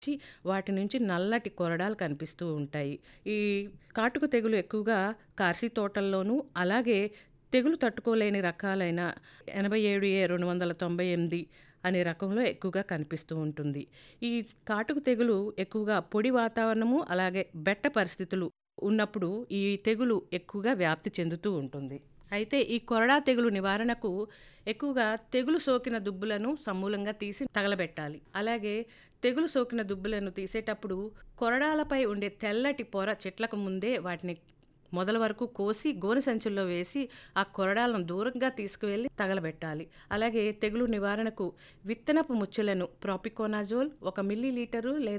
వచ్చి వాటి నుంచి నల్లటి కొరడాలు కనిపిస్తూ ఉంటాయి. ఈ కాటుక తెగులు ఎక్కువగా కార్సి తోటల్లోనూ, అలాగే తెగులు తట్టుకోలేని రకాలైన 87ఏ298 అనే రకంలో ఎక్కువగా కనిపిస్తూ ఉంటుంది. ఈ కాటుక తెగులు ఎక్కువగా పొడి వాతావరణము, అలాగే బెట్ట పరిస్థితులు ఉన్నప్పుడు ఈ తెగులు ఎక్కువగా వ్యాప్తి చెందుతూ ఉంటుంది. అయితే ఈ కొరడా తెగులు నివారణకు ఎక్కువగా తెగులు సోకిన దుబ్బులను సమూలంగా తీసి తగలబెట్టాలి. అలాగే తెగులు సోకిన దుబ్బులను తీసేటప్పుడు కొరడాలపై ఉండే తెల్లటి పొర చెట్లకు ముందే వాటిని మొదల వరకు కోసి గోనె సంచుల్లో వేసి ఆ కొరడాలను దూరంగా తీసుకువెళ్ళి తగలబెట్టాలి. అలాగే తెగులు నివారణకు విత్తనపు ముచ్చెలను ప్రాపికోనాజోల్ 1 మిల్లీ లీటరు లేదా